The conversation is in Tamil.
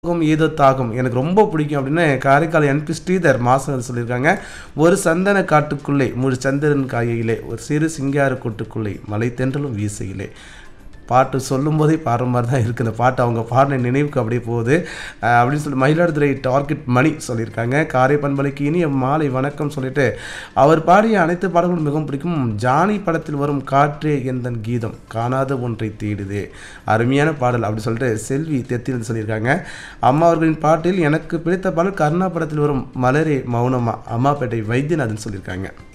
தாகம் ஏதோ தாகம் எனக்கு ரொம்ப பிடிக்கும் அப்படின்னு காரைக்கால் என்பி ஸ்ரீதர் மாசம் சொல்லியிருக்காங்க ஒரு சந்தன காட்டுக்குள்ளே முழு சந்திரன் காயிலே ஒரு சிறு சிங்கார கூட்டுக்குள்ளே மலை தென்றலும் வீசையிலே பாட்டு சொல்லும்போதே பாடுற மாதிரி தான் இருக்குது இந்த பாட்டு அவங்க பாடின நினைவுக்கு அப்படியே போகுது அஹ் அப்படின்னு சொல்லி மயிலாடுதுறை டார்கெட் மணி சொல்லியிருக்காங்க காரை பண்பலைக்கு இனிய மாலை வணக்கம் சொல்லிட்டு அவர் பாடிய அனைத்து பாடல்களும் மிகவும் பிடிக்கும் ஜானி படத்தில் வரும் காற்றே எந்தன் கீதம் காணாத ஒன்றை தேடுதே அருமையான பாடல் அப்படி சொல்லிட்டு செல்வி தெத்தில் சொல்லியிருக்காங்க அம்மா அவர்களின் பாட்டில் எனக்கு பிடித்த பாடல் கருணா படத்தில் வரும் மலரே மௌனமா அம்மாப்பேட்டை வைத்தியநாதன் சொல்லியிருக்காங்க